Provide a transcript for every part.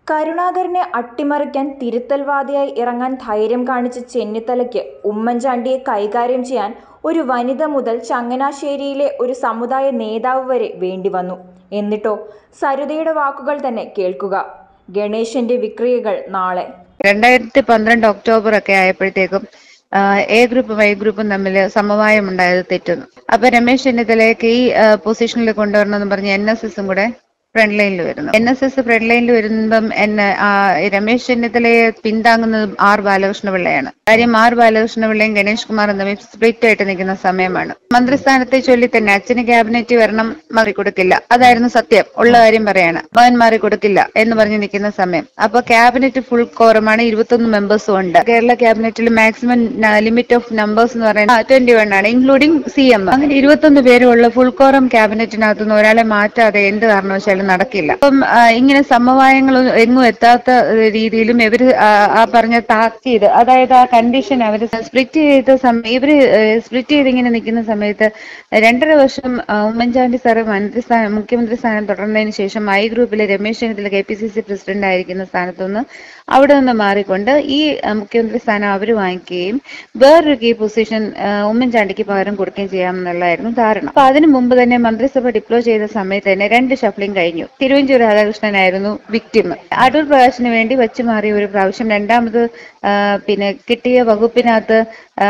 കരുണാകരനെ അട്ടിമറിക്കാൻ തിരുത്തൽവാദിയായി ഇറങ്ങാൻ ധൈര്യം കാണിച്ച ചെന്നിത്തലയ്ക്ക് ഉമ്മൻചാണ്ടിയെ കൈകാര്യം ചെയ്യാൻ ഒരു വനിത മുതൽ ചങ്ങനാശ്ശേരിയിലെ ഒരു സമുദായ നേതാവ് വരെ വേണ്ടിവന്നു. എന്നിട്ടോ സരിതയുടെ വാക്കുകൾ തന്നെ കേൾക്കുക. ഗണേശന്റെ വിക്രിയകൾ നാളെ രണ്ടായിരത്തി പന്ത്രണ്ട് ഒക്ടോബർ ഒക്കെ ആയപ്പോഴത്തേക്കും എ ഗ്രൂപ്പും വൈ ഗ്രൂപ്പും തമ്മിൽ സമവായം ഉണ്ടായത് തെറ്റുന്നു അപ്പൊ രമേശ് ചെന്നിത്തലയ്ക്ക് ഈ പൊസിഷനിൽ കൊണ്ടുവരണമെന്ന് പറഞ്ഞ് എൻ എസ് എസും കൂടെ ഫ്രണ്ട് ലൈനിൽ വരുന്നു എൻ എസ് എസ് ഫ്രണ്ട് ലൈനിൽ വരുമ്പം എന്നെ ആ, രമേശ് ചെന്നിത്തലയെ പിന്താങ്ങുന്നത് ആർ ബാലകൃഷ്ണ പിള്ളയാണ് കാര്യം ആർ ബാലകൃഷ്ണ പിള്ളയും ഗണേഷ് കുമാറും തമ്മിൽ സ്പ്ലിറ്റ് ആയിട്ട് നിൽക്കുന്ന സമയമാണ് മന്ത്രിസ്ഥാനത്തെ ചൊല്ലി തന്നെ അച്ഛന് ക്യാബിനറ്റ് വരണം മാറി കൊടുക്കില്ല അതായിരുന്നു സത്യം ഉള്ള കാര്യം പറയാണ് മകൻ മാറി കൊടുക്കില്ല എന്ന് പറഞ്ഞ് നിൽക്കുന്ന സമയം അപ്പൊ ക്യാബിനറ്റ് ഫുൾ കോറമാണ് ഇരുപത്തൊന്ന് മെമ്പേഴ്സും ഉണ്ട് കേരള ക്യാബിനറ്റിൽ മാക്സിമം ലിമിറ്റ് ഓഫ് നമ്പേഴ്സ് എന്ന് പറയുന്നത് ട്വന്റി വൺ ആണ് ഇൻക്ലൂഡിംഗ് സി എം അങ്ങനെ ഇരുപത്തൊന്ന് പേരുള്ള ഫുൾ കോറം ക്യാബിനറ്റിനകത്തുനിന്ന് ഒരാളെ മാറ്റാതെ എന്ത് കാരണവശാലും നടക്കില്ല അപ്പം ആ, ഇങ്ങനെ സമവായങ്ങൾ എങ്ങും എത്താത്ത രീതിയിലും ഇവര് ആ, ആ പറഞ്ഞ താക്കീത് അതായത് ആ കണ്ടീഷൻ അവര് സ്പ്ലിറ്റ് ചെയ്ത സമയം ഇവര് സ്പ്ലിറ്റ് ചെയ്ത് ഇങ്ങനെ നിൽക്കുന്ന സമയത്ത് രണ്ടര വർഷം ആ, ഉമ്മൻചാണ്ടി സാറ് മന്ത്രി സ്ഥാനം മുഖ്യമന്ത്രി സ്ഥാനം തുടർന്നതിന് ശേഷം ഐ ഗ്രൂപ്പിലെ Ramesh Chennithala K P C C president ആയിരിക്കുന്ന സ്ഥാനത്തുനിന്ന് അവിടെ നിന്ന് മാറിക്കൊണ്ട് ഈ ആ, മുഖ്യമന്ത്രി സ്ഥാനം അവർ വാങ്ങിക്കുകയും വേറൊരു കീ പൊസിഷൻ ഉമ്മൻചാണ്ടിക്ക് പകരം കൊടുക്കുകയും ചെയ്യാമെന്നുള്ളതായിരുന്നു ധാരണ അപ്പൊ അതിനു മുമ്പ് തന്നെ മന്ത്രിസഭ ഡിപ്ലോ ചെയ്ത സമയത്ത് തന്നെ രണ്ട് ഷഫ്ലിംഗ് കഴിഞ്ഞു തിരുവഞ്ചൂർ രാധാകൃഷ്ണനായിരുന്നു വിക്ടിം അടൂർ പ്രകാശിന് വേണ്ടി വെച്ചു മാറിയ ഒരു പ്രാവശ്യം രണ്ടാമത് ആ, പിന്നെ കിട്ടിയ വകുപ്പിനകത്ത്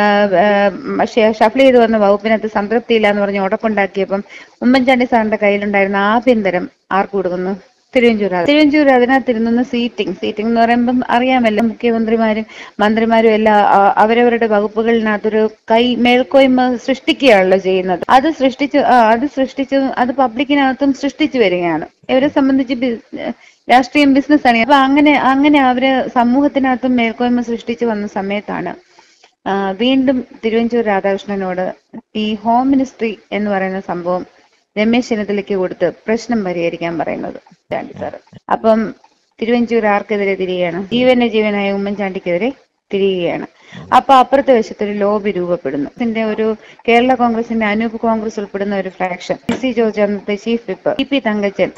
ഷഫിൾ ചെയ്ത് വന്ന വകുപ്പിനകത്ത് സംതൃപ്തിയില്ല എന്ന് പറഞ്ഞ് ഉടപ്പുണ്ടാക്കിയപ്പം ഉമ്മൻചാണ്ടി സാറിന്റെ കയ്യിലുണ്ടായിരുന്ന ആഭ്യന്തരം ആർക്ക് കൊടുക്കുന്നു തിരുവഞ്ചൂർ രാധ- തിരുവഞ്ചൂർ അതിനകത്തിരുന്ന സീറ്റിംഗ് സീറ്റിംഗ് എന്ന് പറയുമ്പം അറിയാമല്ലോ മുഖ്യമന്ത്രിമാരും മന്ത്രിമാരും എല്ലാം ആ, അവരവരുടെ വകുപ്പുകളിനകത്തൊരു കൈ മേൽക്കോയ്മ സൃഷ്ടിക്കുകയാണല്ലോ ചെയ്യുന്നത് അത് സൃഷ്ടിച്ച് ആ, അത് സൃഷ്ടിച്ച് അത് പബ്ലിക്കിനകത്തും സൃഷ്ടിച്ചു വരികയാണ് ഇവരെ സംബന്ധിച്ച് ബി- രാഷ്ട്രീയം ബിസിനസ് ആണ് അപ്പൊ അങ്ങനെ അങ്ങനെ അവര് സമൂഹത്തിനകത്തും മേൽക്കോയ്മ സൃഷ്ടിച്ചു വന്ന സമയത്താണ് ആ, വീണ്ടും തിരുവഞ്ചൂർ രാധാകൃഷ്ണനോട് ഈ ഹോം മിനിസ്ട്രി എന്ന് പറയുന്ന സംഭവം രമേശ് ചെന്നിത്തലയ്ക്ക് കൊടുത്ത് പ്രശ്നം പരിഹരിക്കാൻ പറയുന്നത് ചാണ്ടി സാറ് അപ്പം തിരുവഞ്ചൂർ ആർക്കെതിരെ തിരികെയാണ് ജീവന്റെ ജീവനായ ഉമ്മൻചാണ്ടിക്കെതിരെ തിരിയുകയാണ് അപ്പൊ അപ്പുറത്തെ വശത്ത് ഒരു ലോബി രൂപപ്പെടുന്നു ഇതിന്റെ ഒരു കേരള കോൺഗ്രസിന്റെ അനൂപ് കോൺഗ്രസ് ഉൾപ്പെടുന്ന ഒരു ഫ്രാക്ഷൻ പി സി ജോർജ് അന്നത്തെ chief whip E P Thankachan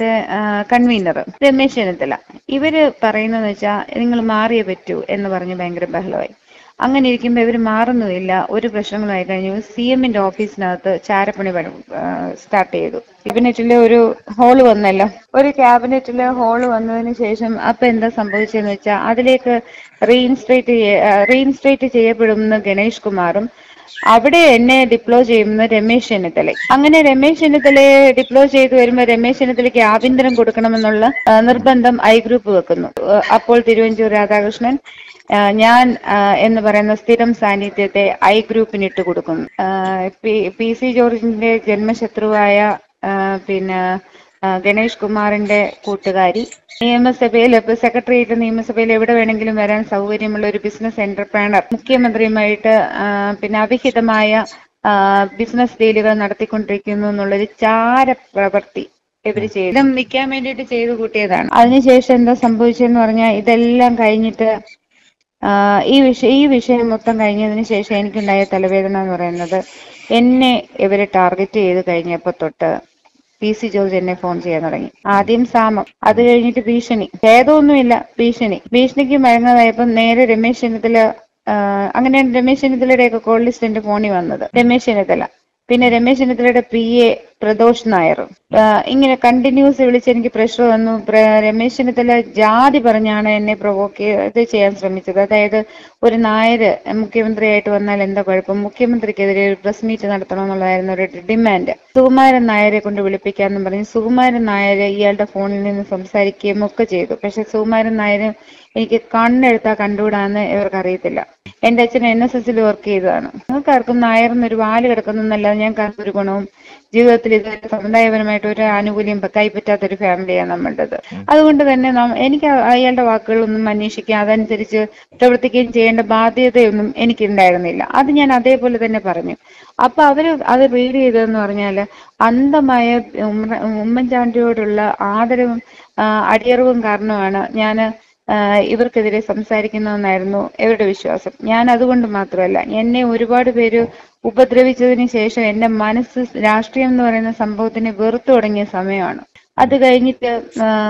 convener Ramesh Chennithala ഇവര് പറയുന്നതെന്ന് വെച്ചാൽ നിങ്ങൾ മാറിയേ പറ്റൂ എന്ന് പറഞ്ഞ് ഭയങ്കര ബഹളമായി അങ്ങനെ ഇരിക്കുമ്പോൾ ഇവർ മാറുന്നുമില്ല ഒരു പ്രശ്നങ്ങളായി കഴിഞ്ഞു സി എമ്മിന്റെ ഓഫീസിനകത്ത് ചാരപ്പണി സ്റ്റാർട്ട് ചെയ്തു ക്യാബിനറ്റിലെ ഒരു ഹോള് വന്നല്ലോ ഒരു ക്യാബിനറ്റിലെ ഹോള് വന്നതിന് ശേഷം അപ്പൊ എന്താ സംഭവിച്ചതെന്ന് വെച്ചാൽ അതിലേക്ക് റീഇൻസ്ട്രേറ്റ് റീഇൻസ്ട്രേറ്റ് ചെയ്യപ്പെടുന്ന ഗണേഷ് കുമാറും അവിടെ എന്നെ ഡിപ്ലോ ചെയ്യുന്ന രമേശ് ചെന്നിത്തല അങ്ങനെ രമേശ് ചെന്നിത്തലയെ ഡിപ്ലോ ചെയ്ത് വരുമ്പോൾ രമേശ് ചെന്നിത്തലയ്ക്ക് ആഭ്യന്തരം കൊടുക്കണമെന്നുള്ള ആ, നിർബന്ധം ഐ ഗ്രൂപ്പ് വെക്കുന്നു ആ, അപ്പോൾ തിരുവഞ്ചൂർ രാധാകൃഷ്ണൻ ആ, ഞാൻ ആ, എന്ന് പറയുന്ന സ്ഥിരം സാന്നിധ്യത്തെ ഐ ഗ്രൂപ്പിന് ഇട്ട് കൊടുക്കുന്നു ആ, പി- പി സി ജോർജിന്റെ ജന്മശത്രുവായ ആ, പിന്നെ ആ, ഗണേഷ് കുമാറിന്റെ കൂട്ടുകാരി നിയമസഭയിൽ ഇപ്പൊ സെക്രട്ടേറിയറ്റ് നിയമസഭയിൽ എവിടെ വേണമെങ്കിലും വരാൻ സൗകര്യമുള്ള ഒരു ബിസിനസ് എന്റർപ്രണർ മുഖ്യമന്ത്രിയുമായിട്ട് ആ, പിന്നെ അവിഹിതമായ ആ, ബിസിനസ് ഡീലുകൾ നടത്തിക്കൊണ്ടിരിക്കുന്നു എന്നുള്ളൊരു ചാര പ്രവൃത്തി ഇവര് ചെയ്തു ഇതും നിൽക്കാൻ വേണ്ടിയിട്ട് ചെയ്തു കൂട്ടിയതാണ് അതിനുശേഷം എന്താ സംഭവിച്ചതെന്ന് പറഞ്ഞാൽ ഇതെല്ലാം കഴിഞ്ഞിട്ട് ആ, ഈ വിഷയം ഈ വിഷയം മൊത്തം കഴിഞ്ഞതിന് ശേഷം എനിക്കുണ്ടായ തലവേദന എന്ന് പറയുന്നത് എന്നെ ഇവര് ടാർഗറ്റ് ചെയ്ത് കഴിഞ്ഞപ്പോ തൊട്ട് പി സി ജോർജ് എന്നെ ഫോൺ ചെയ്യാൻ തുടങ്ങി ആദ്യം സാമം അത് കഴിഞ്ഞിട്ട് ഭീഷണി ഭേദമൊന്നുമില്ല ഭീഷണി ഭീഷണിക്ക് മഴങ്ങാതായപ്പം നേരെ രമേശ് ചെന്നിത്തല ആ, അങ്ങനെയാണ് രമേശ് ചെന്നിത്തലയുടെ ഒക്കെ കോൾ ലിസ്റ്റ് എന്റെ ഫോണിൽ വന്നത് രമേശ് ചെന്നിത്തല പിന്നെ രമേശ് ചെന്നിത്തലയുടെ പി എ പ്രദോഷ് നായർ ആ, ഇങ്ങനെ കണ്ടിന്യൂസ് വിളിച്ച് എനിക്ക് പ്രഷർ വന്നു പ്ര- രമേശ് ചെന്നിത്തല ജാതി പറഞ്ഞാണ് എന്നെ പ്രൊവോക്ക് ഇത് ചെയ്യാൻ ശ്രമിച്ചത് അതായത് ഒരു നായര് മുഖ്യമന്ത്രിയായിട്ട് വന്നാൽ എന്താ കുഴപ്പം മുഖ്യമന്ത്രിക്കെതിരെ ഒരു പ്രസ് മീറ്റ് നടത്തണം എന്നുള്ളതായിരുന്നു ഒരു ഡിമാൻഡ് സുകുമാരൻ നായരെ കൊണ്ട് വിളിപ്പിക്കാമെന്നും പറഞ്ഞ് സുകുമാരൻ നായർ ഇയാളുടെ ഫോണിൽ നിന്ന് സംസാരിക്കുകയും ഒക്കെ ചെയ്തു പക്ഷെ സുകുമാരൻ നായർ എനിക്ക് കണ്ണെടുത്താൽ കണ്ടുകൂടാന്ന് ഇവർക്ക് അറിയത്തില്ല എന്റെ അച്ഛൻ എൻ എസ് എസിൽ വർക്ക് ചെയ്തതാണ് ഞങ്ങൾക്കാർക്കും നായർ എന്നൊരു വാല് കിടക്കുന്നല്ലാതെ ഞങ്ങൾക്ക് ഒരു ഗുണവും ജീവിതത്തിൽ ഇതുവരെ സമുദായപരമായിട്ട് ഒരു ആനുകൂല്യം കൈപ്പറ്റാത്ത ഒരു ഫാമിലിയാണ് നമ്മളുടേത് അതുകൊണ്ട് തന്നെ നാം- എനിക്ക് അ- അയാളുടെ വാക്കുകളൊന്നും അന്വേഷിക്കുക അതനുസരിച്ച് പ്രവർത്തിക്കുകയും ചെയ്യേണ്ട ബാധ്യതയൊന്നും എനിക്കുണ്ടായിരുന്നില്ല അത് ഞാൻ അതേപോലെ തന്നെ പറഞ്ഞു അപ്പൊ അവര് അത് റീഡ് ചെയ്തതെന്ന് പറഞ്ഞാല് അന്ധമായ ഉമ്മ- ഉമ്മൻചാണ്ടിയോടുള്ള ആദരവും ആ, അടിയറവും കാരണമാണ് ഞാൻ ഇവർക്കെതിരെ സംസാരിക്കുന്നതെന്നായിരുന്നു ഇവരുടെ വിശ്വാസം ഞാൻ അതുകൊണ്ട് മാത്രമല്ല എന്നെ ഒരുപാട് പേര് ഉപദ്രവിച്ചതിന് ശേഷം എന്റെ മനസ്സ് രാഷ്ട്രീയം എന്ന് പറയുന്ന സംഭവത്തിനെ വെറുത്തു തുടങ്ങിയ സമയമാണ് അത് കഴിഞ്ഞിട്ട് ആ,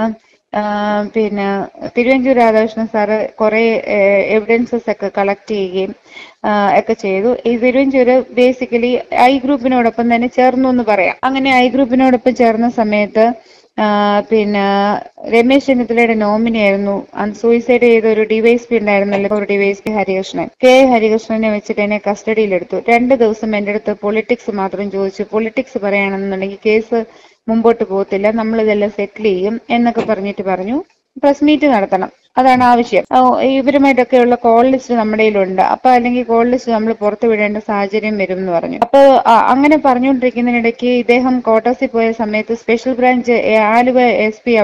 ആ, പിന്നെ തിരുവഞ്ചൂർ രാധാകൃഷ്ണൻ സാറ് കുറെ എവിഡൻസസ് ഒക്കെ കളക്ട് ചെയ്യുകയും ആ, ഒക്കെ ചെയ്തു ഈ തിരുവഞ്ചൂര് ബേസിക്കലി ഐ ഗ്രൂപ്പിനോടൊപ്പം തന്നെ ചേർന്നു എന്ന് പറയാം അങ്ങനെ ഐ ഗ്രൂപ്പിനോടൊപ്പം ചേർന്ന സമയത്ത് ആ, പിന്നെ രമേശ് ചെന്നിത്തലയുടെ നോമിനി ആയിരുന്നു അന്ന് സൂയിസൈഡ് ചെയ്ത ഒരു ഡിവൈഎസ്പി ഉണ്ടായിരുന്നല്ലോ ഒരു ഡിവൈഎസ്പി ഹരികൃഷ്ണൻ കെ ഹരികൃഷ്ണനെ വെച്ചിട്ട് എന്നെ കസ്റ്റഡിയിലെടുത്തു രണ്ട് ദിവസം എൻ്റെ അടുത്ത് പൊളിറ്റിക്സ് മാത്രം ചോദിച്ചു പൊളിറ്റിക്സ് പറയുകയാണെന്നുണ്ടെങ്കിൽ കേസ് മുമ്പോട്ട് പോകത്തില്ല നമ്മൾ ഇതെല്ലാം സെറ്റിൽ ചെയ്യും എന്നൊക്കെ പറഞ്ഞിട്ട് പറഞ്ഞു പ്രസ് മീറ്റ് നടത്തണം അതാണ് ആവശ്യം ഓ, ഇവരുമായിട്ടൊക്കെയുള്ള കോൾ ലിസ്റ്റ് നമ്മുടെ കയ്യിലുണ്ട് അപ്പൊ അല്ലെങ്കിൽ കോൾ ലിസ്റ്റ് നമ്മൾ പുറത്തു വിടേണ്ട സാഹചര്യം വരും എന്ന് പറഞ്ഞു അപ്പൊ ആ, അങ്ങനെ പറഞ്ഞുകൊണ്ടിരിക്കുന്നതിനിടയ്ക്ക് ഇദ്ദേഹം കോട്ടസിൽ പോയ സമയത്ത് സ്പെഷ്യൽ ബ്രാഞ്ച് എ, Aluva S P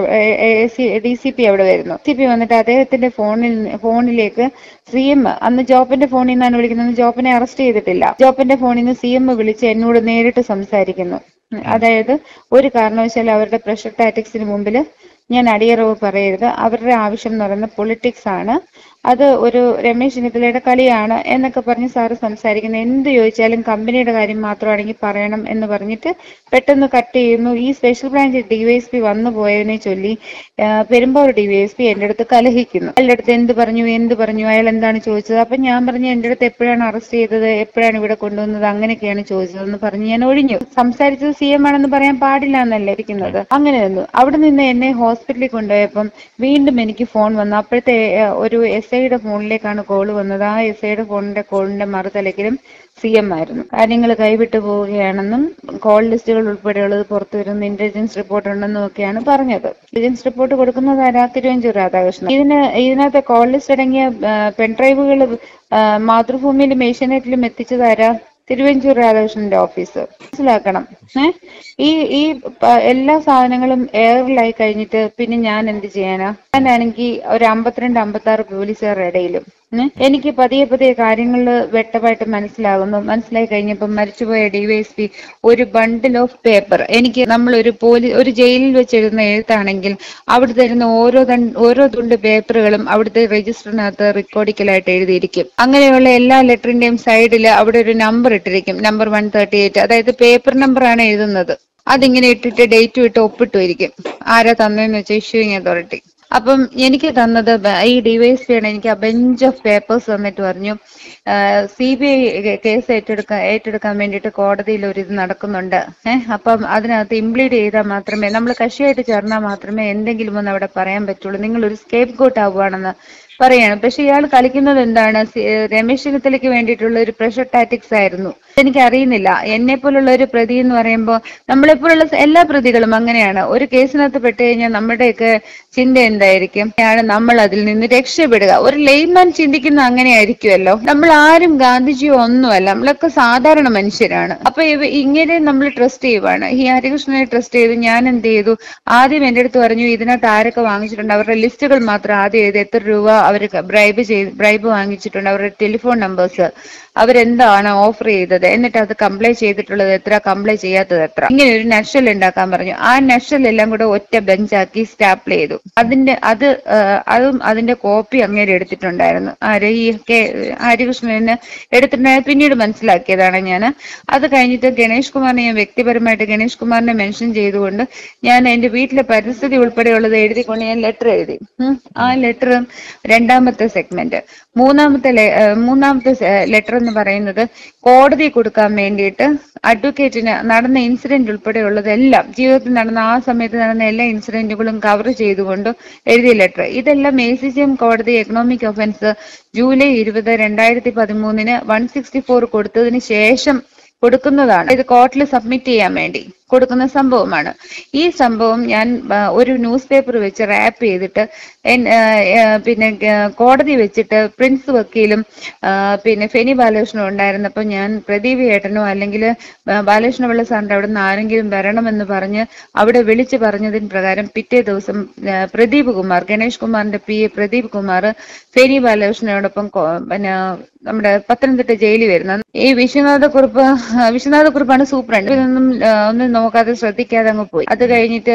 D C P അവിടെ വരുന്നു സി പി വന്നിട്ട് അദ്ദേഹത്തിന്റെ ഫോണിൽ ഫോണിലേക്ക് സി എം അന്ന് ജോപ്പിന്റെ ഫോണിൽ നിന്നാണ് വിളിക്കുന്നത് ജോപ്പിനെ അറസ്റ്റ് ചെയ്തിട്ടില്ല ജോപ്പിന്റെ ഫോണിൽ നിന്ന് സി എം വിളിച്ച് എന്നോട് നേരിട്ട് സംസാരിക്കുന്നു ഉം, അതായത് ഒരു കാരണവശാലും അവരുടെ പ്രഷർ ടാറ്റിക്സിന് മുമ്പിൽ ഞാൻ അടിയറവ് പറയരുത് അവരുടെ ആവശ്യം എന്ന് പറയുന്നത് പൊളിറ്റിക്സ് ആണ് അത് ഒരു രമേശ് ചെന്നിത്തലയുടെ കളിയാണ് എന്നൊക്കെ പറഞ്ഞ് സാറ് സംസാരിക്കുന്നത് എന്ത് ചോദിച്ചാലും കമ്പനിയുടെ കാര്യം മാത്രമാണെങ്കിൽ പറയണം എന്ന് പറഞ്ഞിട്ട് പെട്ടെന്ന് കട്ട് ചെയ്യുന്നു ഈ സ്പെഷ്യൽ ബ്രാഞ്ച് ഡിവൈഎസ്പി വന്നു പോയതിനെ ചൊല്ലി ആ, പെരുമ്പാവൂർ ഡിവൈഎസ്പി എൻ്റെ അടുത്ത് കലഹിക്കുന്നു അയാളുടെ അടുത്ത് എന്ത് പറഞ്ഞു എന്ത് പറഞ്ഞു അയാൾ എന്താണ് ചോദിച്ചത് അപ്പൊ ഞാൻ പറഞ്ഞു എൻ്റെ അടുത്ത് എപ്പോഴാണ് അറസ്റ്റ് ചെയ്തത് എപ്പോഴാണ് ഇവിടെ കൊണ്ടുവന്നത് അങ്ങനെയൊക്കെയാണ് ചോദിച്ചതെന്ന് പറഞ്ഞ് ഞാൻ ഒഴിഞ്ഞു സംസാരിച്ചത് സി എം ആണെന്ന് പറയാൻ പാടില്ല എന്നല്ല ഇരിക്കുന്നത് അങ്ങനെ നിന്നു അവിടെ നിന്ന് എന്നെ ഹോസ്പിറ്റലിൽ കൊണ്ടുപോയപ്പം വീണ്ടും എനിക്ക് ഫോൺ വന്നു അപ്പോഴത്തെ ഏ, ഒരു എസ് ഐയുടെ ഫോണിലേക്കാണ് കോൾ വന്നത് ആ എസ് ഐയുടെ ഫോണിന്റെ കോളിന്റെ മറുതലക്കിലും സി എം ആയിരുന്നു കാര്യങ്ങൾ കൈവിട്ടു പോവുകയാണെന്നും കോൾ ലിസ്റ്റുകൾ ഉൾപ്പെടെയുള്ളത് പുറത്തു വരുന്ന ഇന്റലിജൻസ് റിപ്പോർട്ട് ഉണ്ടെന്നും ഒക്കെയാണ് പറഞ്ഞത് ഇന്റലിജൻസ് റിപ്പോർട്ട് കൊടുക്കുന്നത് ആരാ തിരുവഞ്ചൂർ രാധാകൃഷ്ണൻ ഇതിന് ഇതിനകത്തെ കോൾ ലിസ്റ്റ് അടങ്ങിയ പെൻഡ്രൈവുകൾ മാതൃഭൂമിയിലും ഏഷ്യാനെറ്റിലും എത്തിച്ചത് ആരാ തിരുവഞ്ചൂർ രാധാകൃഷ്ണന്റെ ഓഫീസ് മനസ്സിലാക്കണം ഏ ഈ ഈ പ- എല്ലാ സാധനങ്ങളും എയറിലായി കഴിഞ്ഞിട്ട് പിന്നെ ഞാൻ എന്ത് ചെയ്യാനാ ഞാനാണെങ്കിൽ ഒരു അമ്പത്തിരണ്ട് അമ്പത്തി ആറ് പോലീസുകാരുടെ ഇടയിലും ഉം. എനിക്ക് പതിയെ പതിയെ കാര്യങ്ങൾ വ്യക്തമായിട്ട് മനസ്സിലാകുന്നു മനസ്സിലായി കഴിഞ്ഞപ്പോൾ മരിച്ചുപോയ ഡിവൈഎസ്പി ഒരു ബണ്ടിൽ ഓഫ് പേപ്പർ എനിക്ക് നമ്മൾ ഒരു പോലീ ഒരു ജയിലിൽ വെച്ച് എഴുതുന്ന എഴുത്താണെങ്കിൽ അവിടെ തരുന്ന ഓരോ തൺ- ഓരോ തുണ്ട് പേപ്പറുകളും അവിടുത്തെ രജിസ്റ്ററിനകത്ത് റെക്കോർഡിക്കലായിട്ട് എഴുതിയിരിക്കും അങ്ങനെയുള്ള എല്ലാ ലെറ്ററിന്റെയും സൈഡിൽ അവിടെ ഒരു നമ്പർ ഇട്ടിരിക്കും നമ്പർ വൺ തേർട്ടി എയ്റ്റ് അതായത് പേപ്പർ നമ്പറാണ് എഴുതുന്നത് അതിങ്ങനെ ഇട്ടിട്ട് ഡേറ്റും ഇട്ട് ഒപ്പിട്ടു ഇരിക്കും ആരാ തന്നതെന്ന് വെച്ചാൽ ഇഷ്യൂയിങ് അതോറിറ്റി അപ്പം എനിക്ക് തന്നത് ബ- ഈ ഡിവൈഎസ്പി ആണ് എനിക്ക് ആ ബെഞ്ച് ഓഫ് പേപ്പേഴ്സ് തന്നിട്ട് പറഞ്ഞു സി ബി ഐ കേസ് ഏറ്റെടുക്കാൻ ഏറ്റെടുക്കാൻ വേണ്ടിയിട്ട് കോടതിയിൽ ഒരു ഇത് നടക്കുന്നുണ്ട് ഏഹ് അപ്പം അതിനകത്ത് ഇംപ്ലീഡ് ചെയ്താൽ മാത്രമേ നമ്മൾ കക്ഷിയായിട്ട് ചേർന്നാൽ മാത്രമേ എന്തെങ്കിലും ഒന്ന് അവിടെ പറയാൻ പറ്റുള്ളൂ നിങ്ങൾ ഒരു സ്കേപ്പ് ഗോട്ട് ആവുകയാണെന്ന് പറയാണ് പക്ഷെ ഇയാൾ കളിക്കുന്നത് എന്താണ് സി- ഏഹ് രമേശ് ചെന്നിത്തലയ്ക്ക് വേണ്ടിയിട്ടുള്ള ഒരു പ്രഷർ ടാറ്റിക്സ് ആയിരുന്നു എനിക്ക് അറിയുന്നില്ല എന്നെ പോലുള്ള ഒരു പ്രതി എന്ന് പറയുമ്പോൾ നമ്മളെപ്പോലുള്ള സ- എല്ലാ പ്രതികളും അങ്ങനെയാണ് ഒരു കേസിനകത്ത് പെട്ട് കഴിഞ്ഞാൽ നമ്മുടെയൊക്കെ ചിന്ത എന്തായിരിക്കും ആണ് നമ്മൾ അതിൽ നിന്ന് രക്ഷപ്പെടുക ഒരു ലെയ്മാൻ ചിന്തിക്കുന്ന അങ്ങനെയായിരിക്കുമല്ലോ നമ്മൾ ആരും ഗാന്ധിജിയോ ഒന്നുമല്ല നമ്മളൊക്കെ സാധാരണ മനുഷ്യരാണ് അപ്പൊ ഇവ ഇങ്ങനെ നമ്മൾ ട്രസ്റ്റ് ചെയ്യുവാണ് ഈ ഹരികൃഷ്ണനെ ട്രസ്റ്റ് ചെയ്തു ഞാൻ എന്ത് ചെയ്തു ആദ്യം എന്റെ അടുത്ത് പറഞ്ഞു ഇതിനകത്ത് ആരൊക്കെ വാങ്ങിച്ചിട്ടുണ്ട് അവരുടെ ലിസ്റ്റുകൾ മാത്രം ആദ്യം എഴുതി എത്ര രൂപ അവർ ബ്രൈബ് ചെയ്ത് ബ്രൈബ് വാങ്ങിച്ചിട്ടുണ്ട് അവരുടെ ടെലിഫോൺ നമ്പേഴ്സ് അവരെന്താണ് ഓഫർ ചെയ്തത് എന്നിട്ട് അത് കംപ്ലൈ ചെയ്തിട്ടുള്ളത് എത്ര കംപ്ലൈ ചെയ്യാത്തത് എത്ര ഇങ്ങനെ ഒരു നഷൽ ഉണ്ടാക്കാൻ പറഞ്ഞു ആ നഷൽ എല്ലാം കൂടെ ഒറ്റ ബെഞ്ചാക്കി സ്റ്റാപ്പിൾ ചെയ്തു അതിന്റെ അത് ആ, അതും അതിന്റെ കോപ്പി അങ്ങേര് എടുത്തിട്ടുണ്ടായിരുന്നു ആര് ഈ കെ ഹരികൃഷ്ണന് എടുത്തിട്ടുണ്ടായത് പിന്നീട് മനസ്സിലാക്കിയതാണ് ഞാൻ അത് കഴിഞ്ഞിട്ട് ഗണേഷ് കുമാറിനെ ഞാൻ വ്യക്തിപരമായിട്ട് ഗണേഷ് കുമാറിനെ മെൻഷൻ ചെയ്തുകൊണ്ട് ഞാൻ എന്റെ വീട്ടിലെ പരിസ്ഥിതി ഉൾപ്പെടെയുള്ളത് എഴുതിക്കൊണ്ട് ഞാൻ ലെറ്റർ എഴുതി ഉം. ആ ലെറ്റർ രണ്ടാമത്തെ സെഗ്മെന്റ് മൂന്നാമത്തെ ലെ- ഏഹ് മൂന്നാമത്തെ ലെറ്റർ എന്ന് പറയുന്നത് കോടതി കൊടുക്കാൻ വേണ്ടിയിട്ട് അഡ്വക്കേറ്റിന് നടന്ന ഇൻസിഡന്റ് ഉൾപ്പെടെയുള്ളതെല്ലാം ജീവിതത്തിൽ നടന്ന ആ സമയത്ത് നടന്ന എല്ലാ ഇൻസിഡന്റുകളും കവർ ചെയ്തുകൊണ്ട് എഴുതിയ ലെറ്റർ ഇതെല്ലാം എ സി സി എം കോടതി എക്കണോമിക് ഒഫൻസ് ജൂലൈ ഇരുപത് രണ്ടായിരത്തി പതിമൂന്നിന് വൺ സിക്സ്റ്റി ഫോർ കൊടുത്തതിന് ശേഷം കൊടുക്കുന്നതാണ് ഇത് കോർട്ടിൽ സബ്മിറ്റ് ചെയ്യാൻ വേണ്ടി കൊടുക്കുന്ന സംഭവമാണ് ഈ സംഭവം ഞാൻ ആ, ഒരു ന്യൂസ് പേപ്പർ വെച്ച് റാപ്പ് ചെയ്തിട്ട് എൻ- ആ, ആ, പിന്നെ ഗ- കോടതി വെച്ചിട്ട് പ്രിൻസ് വക്കീലും ആ, പിന്നെ ഫെനി ബാലകൃഷ്ണനും ഉണ്ടായിരുന്നപ്പോൾ ഞാൻ പ്രദീപ് ഏട്ടനോ അല്ലെങ്കിൽ ബാലകൃഷ്ണ പിള്ള സാറിന്റെ അവിടെ നിന്ന് ആരെങ്കിലും വരണമെന്ന് പറഞ്ഞ് അവിടെ വിളിച്ചു പറഞ്ഞതിന് പ്രകാരം പിറ്റേ ദിവസം ആ, പ്രദീപ് കുമാർ ഗണേഷ് കുമാറിന്റെ പി എ പ്രദീപ് കുമാർ ഫെനി ബാലകൃഷ്ണനോടൊപ്പം കോ- പിന്നെ നമ്മുടെ പത്തനംതിട്ട ജയിലിൽ വരുന്ന ഈ വിശ്വനാഥ കുറുപ്പ് വിശ്വനാഥ കുറുപ്പാണ് സൂപ്രണ്ട് ഇതൊന്നും ആ, ഒന്നും നോക്കാതെ ശ്രദ്ധിക്കാതെ അങ്ങ് പോയി അത് കഴിഞ്ഞിട്ട്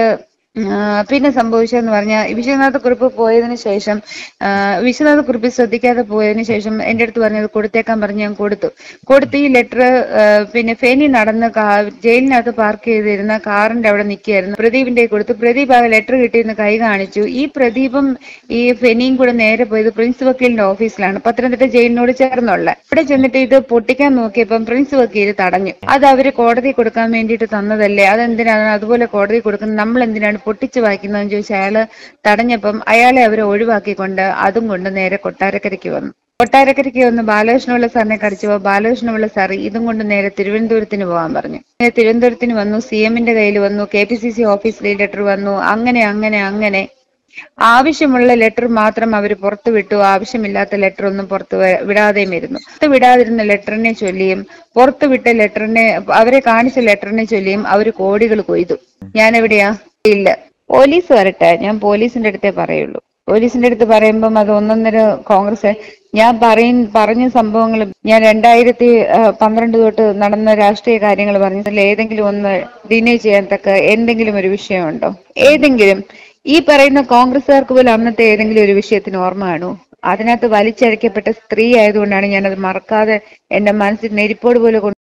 ആ, പിന്നെ സംഭവിച്ചതെന്ന് പറഞ്ഞാൽ വിശ്വനാഥ കുറിപ്പ് പോയതിനു ശേഷം ആ, വിശ്വനാഥ കുറിപ്പ് ശ്രദ്ധിക്കാതെ പോയതിനു ശേഷം എൻ്റെ അടുത്ത് പറഞ്ഞത് കൊടുത്തേക്കാൻ പറഞ്ഞ് ഞാൻ കൊടുത്തു കൊടുത്ത് ഈ ലെറ്റർ പിന്നെ ഫെനി നടന്ന് കാ- ജയിലിനകത്ത് പാർക്ക് ചെയ്തിരുന്ന കാറിന്റെ അവിടെ നിൽക്കുകയായിരുന്നു പ്രദീപിന്റെ കയ്യിൽ കൊടുത്തു പ്രദീപ് ആ ലെറ്റർ കിട്ടിയെന്ന് കൈ കാണിച്ചു ഈ പ്രദീപും ഈ ഫെനിയും കൂടെ നേരെ പോയത് പ്രിൻസ് വക്കീലിന്റെ ഓഫീസിലാണ് പത്തനംതിട്ട ജയിലിനോട് ചേർന്നുള്ള ഇവിടെ ചെന്നിട്ട് ഇത് പൊട്ടിക്കാൻ നോക്കിയപ്പം പ്രിൻസ് വക്കീൽ തടഞ്ഞു അത് അവര് കോടതി കൊടുക്കാൻ വേണ്ടിയിട്ട് തന്നതല്ലേ അതെന്തിനാണ് അതുപോലെ കോടതി കൊടുക്കുന്നത് നമ്മൾ എന്തിനാണ് പൊട്ടിച്ച് വായിക്കുന്നതെന്ന് ചോദിച്ചാൽ അയാള് തടഞ്ഞപ്പം അയാളെ അവരെ ഒഴിവാക്കിക്കൊണ്ട് അതും കൊണ്ട് നേരെ കൊട്ടാരക്കരയ്ക്ക് വന്നു കൊട്ടാരക്കരയ്ക്ക് വന്ന് ബാലകൃഷ്ണപിള്ള സാറിനെ കടിച്ചപ്പോ ബാലകൃഷ്ണപിള്ള സാർ ഇതും കൊണ്ട് നേരെ തിരുവനന്തപുരത്തിന് പോകാൻ പറഞ്ഞു നേരെ തിരുവനന്തപുരത്തിന് വന്നു സി എമ്മിന്റെ കയ്യിൽ വന്നു കെ പി സി സി ഓഫീസിൽ ലെറ്റർ വന്നു അങ്ങനെ അങ്ങനെ അങ്ങനെ ആവശ്യമുള്ള ലെറ്റർ മാത്രം അവർ പുറത്തു വിട്ടു ആവശ്യമില്ലാത്ത ലെറ്റർ ഒന്നും പുറത്തു വ- വിടാതെയും ഇരുന്നു പുറത്തു വിടാതിരുന്ന ലെറ്ററിനെ ചൊല്ലിയും പുറത്തു വിട്ട ലെറ്ററിനെ അവരെ കാണിച്ച ലെറ്ററിനെ ചൊല്ലിയും അവർ കോടികൾ കൊയ്തു ഞാൻ എവിടെയാ ഇല്ല പോലീസ് വരട്ടെ ഞാൻ പോലീസിന്റെ അടുത്തേ പറയുള്ളൂ പോലീസിന്റെ അടുത്ത് പറയുമ്പം അത് ഒന്നൊന്നര കോൺഗ്രസ് ഞാൻ പറയും പറഞ്ഞ സംഭവങ്ങൾ ഞാൻ രണ്ടായിരത്തി ആ, പന്ത്രണ്ട് തൊട്ട് നടന്ന രാഷ്ട്രീയ കാര്യങ്ങൾ പറഞ്ഞതിൽ ഏതെങ്കിലും ഒന്ന് ഡിനൈ ചെയ്യാൻ തക്ക എന്തെങ്കിലും ഒരു വിഷയമുണ്ടോ ഏതെങ്കിലും ഈ പറയുന്ന കോൺഗ്രസ്സുകാർക്ക് പോലും അന്നത്തെ ഏതെങ്കിലും ഒരു വിഷയത്തിന് ഓർമ്മ കാണൂ അതിനകത്ത് വലിച്ചഴക്കപ്പെട്ട സ്ത്രീ ആയതുകൊണ്ടാണ് ഞാനത് മറക്കാതെ എന്റെ മനസ്സിൽ നെരിപ്പോട് പോലെ കൊണ്ട്